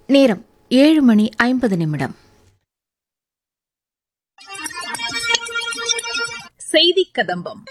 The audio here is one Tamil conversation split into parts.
நேரம் ஏழு மணி ஐம்பது நிமிடம் செய்தி கதம்பம்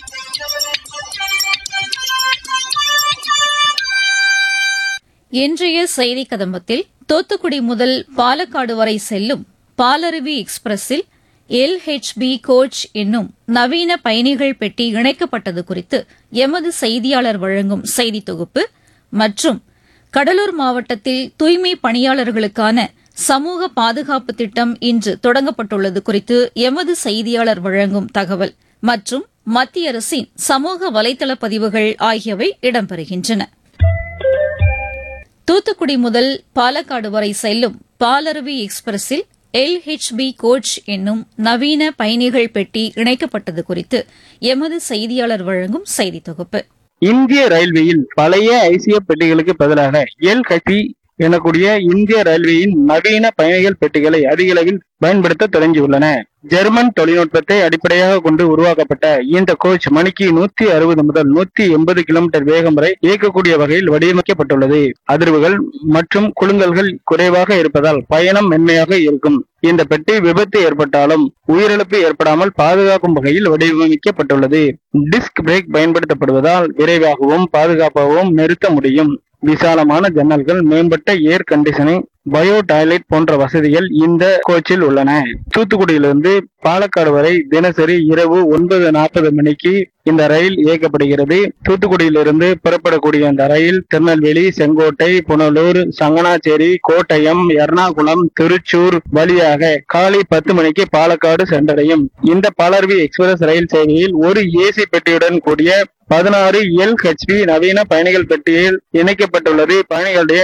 இன்றைய செய்தி கதம்பத்தில் தூத்துக்குடி முதல் பாலக்காடு வரை செல்லும் பாலருவி எக்ஸ்பிரஸில் எல்ஹெச்பி கோச் என்னும் நவீன பயணிகள் பெட்டி இணைக்கப்பட்டது குறித்து எமது செய்தியாளர் வழங்கும் செய்தி தொகுப்பு மற்றும் கடலூர் மாவட்டத்தில் தூய்மை பணியாளர்களுக்கான சமூக பாதுகாப்பு திட்டம் இன்று தொடங்கப்பட்டுள்ளது குறித்து எமது செய்தியாளர் வழங்கும் தகவல் மற்றும் மத்திய அரசின் சமூக வலைதள பதிவுகள் ஆகியவை இடம்பெறுகின்றன தூத்துக்குடி முதல் பாலக்காடு வரை செல்லும் பாலருவி எக்ஸ்பிரஸில் எல்ஹெச்பி கோச் என்னும் நவீன பயணிகள் பெட்டி இணைக்கப்பட்டது குறித்து எமது செய்தியாளர் வழங்கும் செய்தி தொகுப்பு இந்திய ரயில்வேயில் பழைய ஐசிஎஃப் பெட்டிகளுக்கு பதிலாக எல் ஹச்பி எனக்கூடிய இந்திய ரயில்வேயின் நவீன பயணிகள் பெட்டிகளை அதிக அளவில் பயன்படுத்த தொடங்கியுள்ளன ஜெர்மன் தொழில்நுட்பத்தை அடிப்படையாக கொண்டு உருவாக்கப்பட்ட இந்த கோச் மணிக்கு நூத்தி அறுபது முதல் நூத்தி எண்பது கிலோமீட்டர் வேகம் வரை இயக்கக்கூடிய வகையில் வடிவமைக்கப்பட்டுள்ளது அதிர்வுகள் மற்றும் குலுங்கல்கள் குறைவாக இருப்பதால் பயணம் மென்மையாக இருக்கும் இந்த பெட்டி விபத்து ஏற்பட்டாலும் உயிரிழப்பு ஏற்படாமல் பாதுகாக்கும் வகையில் வடிவமைக்கப்பட்டுள்ளது டிஸ்க் பிரேக் பயன்படுத்தப்படுவதால் விரைவாகவும் பாதுகாப்பாகவும் நிறுத்த முடியும் விசாலமான ஜன்னல்கள் மேம்பட்ட ஏர் கண்டிஷனிங் பயோ டாய்லெட் போன்ற வசதிகள் இந்த கோச்சில் உள்ளன தூத்துக்குடியிலிருந்து பாலக்காடு வரை தினசரி இரவு ஒன்பது நாற்பது மணிக்கு இந்த ரயில் இயக்கப்படுகிறது தூத்துக்குடியிலிருந்து புறப்படக்கூடிய இந்த ரயில் திருநெல்வேலி செங்கோட்டை புனலூர் சங்கனாச்சேரி கோட்டயம் எர்ணாகுளம் திருச்சூர் வழியாக காலை பத்து மணிக்கு பாலக்காடு சென்றடையும் இந்த பாலர்வி எக்ஸ்பிரஸ் ரயில் சேவையில் ஒரு ஏசி பெட்டியுடன் கூடிய பதினாறு எல் ஹெச்பி நவீன பயணிகள் பெட்டியில் இணைக்கப்பட்டுள்ளது பயணிகளுடைய